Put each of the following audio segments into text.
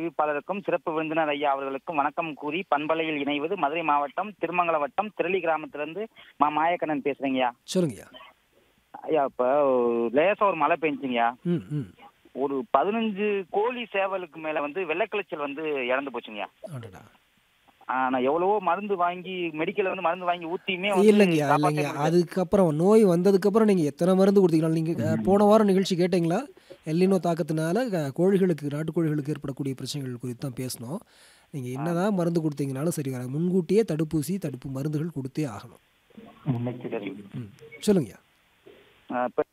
அறிவிப்பாளருக்கும் சிறப்பு விருந்தினர் ஐயா அவர்களுக்கும் வணக்கம் கூறி பண்பலையில் இணைவது மதுரை மாவட்டம் திருமங்கல வட்டம் திரளி கிராமத்திலிருந்து மா மாயக்கண்ணன் பேசுறேங்கய்யா சொல்லுங்கய்யா ஐயா இப்போ லேசா ஒரு மழை பெஞ்சுங்கய்யா ம் ம் ஒரு பதினஞ்சு கோழி சேவலுக்கு மேல வந்து வெள்ளைக்கிளைச்சல் வந்து இறந்து போச்சுங்கய்யா அடடா ஆ, நான் எவ்வளவோ மருந்து வாங்கி மெடிக்கல்ல வந்து மருந்து வாங்கி ஊத்தியுமே வந்து இல்லைங்கய்யா காப்பாத்தவே இல்லைங்கய்யா முடியல. அதுக்கப்புறம் நோய் வந்ததுக்கப்புறம் நீங்கள் எத்தனை மருந்து கொடுத்தீங்கனாலும் நீங்கள் போன வாரம் நிகழ்ச்சி கேட்டிங்களா எல்லினோ தாக்கத்தினால க- கோழிகளுக்கு நாட்டுக்கோழிகளுக்கு ஏற்படக்கூடிய பிரச்சனைகள் குறித்து தான் பேசினோம் நீங்கள் என்னதான் மருந்து கொடுத்தீங்கனாலும் சரி வராது முன்கூட்டியே தடுப்பூசி தடுப்பு மருந்துகள் கொடுத்தே ஆகணும் சரி. ம் சொல்லுங்கய்யா ஆ, இப்ப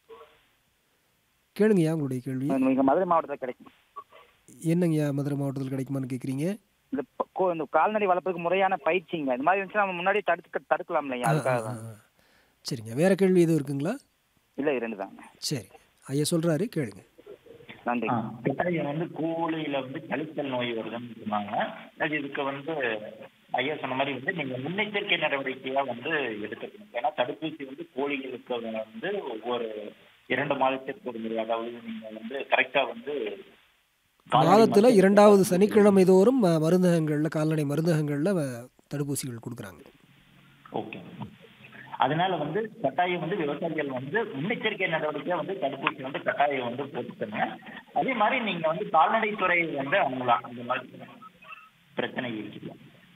கேளுங்கய்யா உங்களுடைய கேள்வி இங்க மதுரை மாவட்டத்தில் கிடைக்கும் என்னங்கய்யா மதுரை மாவட்டத்தில் கிடைக்குமான்னு கேட்குறீங்க இந்த ப- கோ- இந்த கால்நடை வளர்ப்புக்கு முறையான பயிற்சிங்க இந்த மாதிரி இருந்துச்சுன்னா நம்ம முன்னாடியே தடுக்க தடுக்கலாம் இல்லையா அதுக்காக தான். சரிங்க வேற கேள்வி எதுவும் இருக்குங்களா இல்ல இரண்டு தாங்க சரி ஐயா சொல்கிறாரு கேளுங்க நன்றி கிட்டாரியம் வந்து கோழியில வந்து கழித்தல் நோய் வருதுன்னு சொன்னாங்க அது இதுக்கு வந்து ஐயா சொன்ன மாதிரி வந்து நீங்க முன்னெச்சரிக்கை நடவடிக்கையா வந்து எடுத்துக்கணும் ஏன்னா தடுப்பூசி வந்து கோழிகளுக்கு வந்து ஒவ்வொரு இரண்டு மாதத்திற்கு ஒரு முறை அதாவது நீங்க வந்து கரெக்டா வந்து கால்நடை மாதத்தில் மருத்துவ- இரண்டாவது சனிக்கிழமை தோறும் ம- மருந்தகங்களில் கால்நடை மருந்தகங்களில் வ- தடுப்பூசிகள் கொடுக்குறாங்க ஓகே அதனால வந்து கட்டாயம் வந்து விவசாயிகள் வந்து முன்னெச்சரிக்கை நடவடிக்கையா வந்து தடுப்பூசி வந்து கட்டாயம் வந்து போட்டுக்கோங்க அதே மாதிரி நீங்க வந்து கால்நடைத்துறை வந்து அவங்களாம் அந்த மாதிரி பிரச்சனை இருக்குது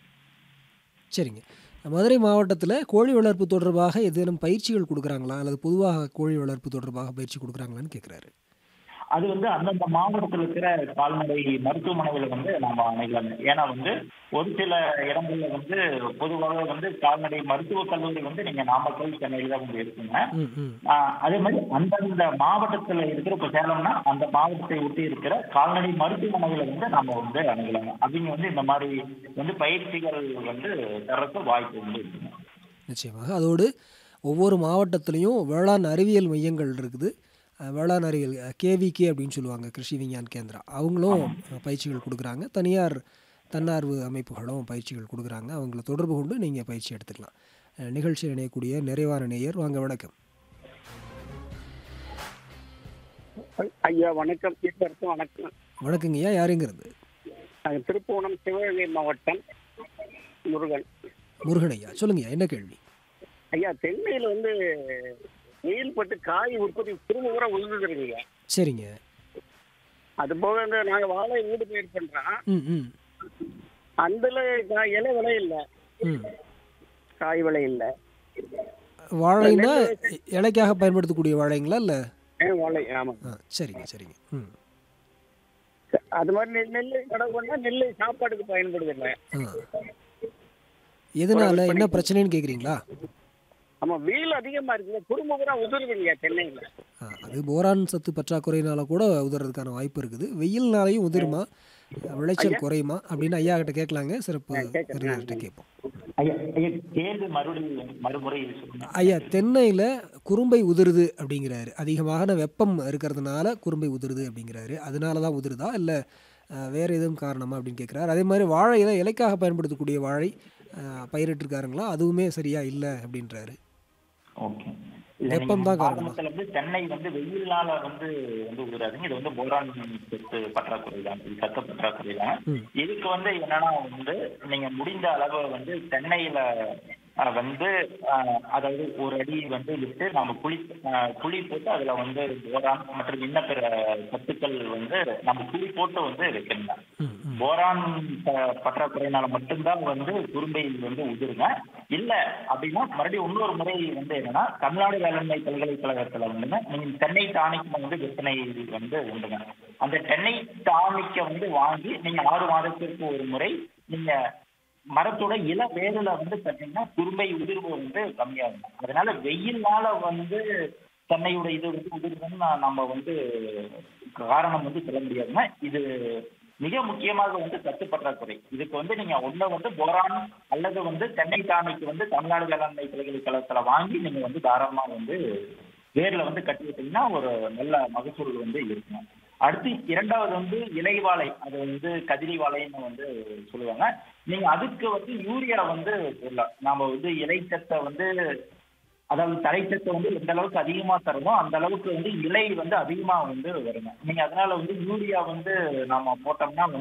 சரிங்க மதுரை மாவட்டத்தில் கோழி வளர்ப்பு தொடர்பாக ஏதேனும் பயிற்சிகள் கொடுக்குறாங்களா அல்லது பொதுவாக கோழி வளர்ப்பு தொடர்பாக பயிற்சி கொடுக்குறாங்களான்னு கேட்குறாரு அது வந்து அந்தந்த மாவட்டத்தில் இருக்கிற கால்நடை மருத்துவமனைகளை வந்து நாம அணுகலாம் ஏன்னா வந்து ஒரு சில இடங்கள்ல வந்து பொதுவாக வந்து கால்நடை மருத்துவக் கல்லூரி வந்து நீங்க நாமக்கல் சென்னையில தான் வந்து இருக்குங்க ம் ம் ஆஹ் அதே மாதிரி அந்தந்த மாவட்டத்துல இருக்கிற இப்போ சேலம்னா அந்த மாவட்டத்தை ஒட்டி இருக்கிற கால்நடை மருத்துவமனைகளை வந்து நாம வந்து அணுகலாம் அவங்க வந்து இந்த மாதிரி வந்து பயிற்சிகள் வந்து தரக்கு வாய்ப்பு வந்து இருக்குங்க நிச்சயமாக அதோடு ஒவ்வொரு மாவட்டத்திலையும் வேளாண் அறிவியல் மையங்கள் இருக்குது அஹ், வேளாண் அறிவியல் கேவிகே அப்படின்னு சொல்லுவாங்க கிருஷி விஞ்ஞான் கேந்திரா அவங்களும் அஹ், பயிற்சிகள் கொடுக்குறாங்க தனியார் தன்னார்வ அமைப்புகளும் பயிற்சிகள் கொடுக்குறாங்க அவங்கள தொடர்பு கொண்டு நீங்கள் பயிற்சி எடுத்துக்கலாம் அஹ், நிகழ்ச்சியில் இணையக்கூடிய நிறைவான நேயர் வாங்க வணக்கம் ஐயா வணக்கம் இருவருக்கும் வணக்கம் வணக்கங்கய்யா யாருங்கிறது நாங்கள் திருப்புவனம் சிவகங்கை மாவட்டம் முருகன் முருகன் ஐயா சொல்லுங்கய்யா என்ன கேள்வி ஐயா தென்னையில் வந்து வெயில் பட்டு காய் உற்பத்தி திரும்ப கூட உழுதுருக்குங்க சரிங்க அது போக இந்த நாங்கள் வாழை வீடு பயிர் பண்ணுறோம் ம் ம் அந்தல காய் இலை விலை இல்லை ம் காய் விலை இல்லை வாழைன்னா இலைக்காக பயன்படுத்தக்கூடிய வாழைங்களா இல்லை ஏன் வாழை ஆமாம் ஆ சரிங்க சரிங்க ம் அது மாதிரி நெல் நெல் கடவு பண்ணால் நெல் சாப்பாட்டுக்கு பயன்படுது இல்லை ஆ எதனால என்ன பிரச்சனைன்னு கேட்குறீங்களா ஆமாம் வெயில் அதிகமாக இருக்குங்க குடும்பம் கூட உதிருதுங்க தென்னையில் ஆ, அது போரான் சத்து பற்றாக்குறையினால கூட உதறதுக்கான வாய்ப்பு இருக்குது வெயில்னாலையும் உதிருமா விளைச்சல் குறையுமா அப்படின்னு ஐயா கிட்ட கேட்கலாங்க சிறப்பு விருந்தினர்கிட்ட கேட்போம் ஐயா ஐயா கேள்வி மறுபடியும் மறுமுறை சொல்லுங்க ஐயா தென்னையில் குறும்பை உதிருது அப்படிங்கிறாரு அதிகமான வெப்பம் இருக்கிறதுனால குறும்பை உதிருது அப்படிங்கிறாரு அதனால தான் உதிருதா இல்லை வேறு எதுவும் காரணமா அப்படின்னு கேட்குறாரு அதே மாதிரி வாழையில இலைக்காக பயன்படுத்தக்கூடிய வாழை ஆ, பயிரிட்டிருக்காருங்களா அதுவுமே சரியா இல்லை அப்படின்றாரு ஓகே வெப்பம் தான் காரணமா? ஆரம்பத்துல வந்து தென்னை வந்து வெயில்னால வந்து வந்து உதிராதுங்க இது வந்து போரான் சத்து பற்றாக்குறை தான் இது சத்த பற்றாக்குறை தான் ம். இதுக்கு வந்து என்னன்னா வந்து நீங்க முடிந்த அளவு வந்து தென்னையில அஹ், வந்து அஹ், அதாவது ஒரு அடி வந்து விட்டு நம்ம குழி அஹ், குழி போட்டு அதுல வந்து போரான் மற்றும் இன்ன பிற சத்துக்கள் வந்து நம்ம குழி போட்டு வந்து வைக்கணும் ம் ம் போரான் ப- பற்றாக்குறையினால மட்டும்தான் வந்து குறும்பை வந்து உதிருங்க இல்ல அப்படின்னா மறுபடியும் இன்னொரு முறை வந்து என்னன்னா தமிழ்நாடு வேளாண்மை பல்கலைக்கழகத்துல வந்துங்க நீங்க தென்னை டானிக் வந்து விற்பனை வந்து உண்டுங்க அந்த தென்னை டானிக்க வந்து வாங்கி நீங்க ஆறு மாதத்திற்கு ஒரு முறை நீங்க மரத்தோட இள வேர்ல வந்து பார்த்தீங்கன்னா குறும்பை உதிர்வு வந்து கம்மியாகும் அதனால வெயில்னால வந்து தென்னையோட இது வந்து உதிர்வுன்னு நான் நம்ம வந்து காரணம் வந்து சொல்ல முடியாதுங்க இது மிக முக்கியமாக வந்து சத்து பற்றாக்குறை இதுக்கு வந்து நீங்க ஒண்ணு வந்து போரான் அல்லது வந்து தென்னை டானிக்கு வந்து தமிழ்நாடு வேளாண்மை பல்கலைக்கழகத்துல வாங்கி நீங்க வந்து தாராளமா வந்து வேர்ல வந்து கட்டி விட்டீங்கன்னா ஒரு நல்ல மகசூல் வந்து இருக்கும் அடுத்து இரண்டாவது வந்து இலைவாழை அது வந்து கதிரி வாழைன்னு வந்து சொல்லுவாங்க நீங்க அதுக்கு வந்து யூரியா வந்து போடலாம் நாம வந்து இலைச்சத்தை வந்து அதாவது தரைச்சத்தை வந்து எந்த அளவுக்கு அதிகமா தரணும் அந்த அளவுக்கு வந்து இலை வந்து அதிகமா வந்து வருங்க நீங்க அதனால வந்து யூரியா வந்து நாம போட்டோம்னா வந்து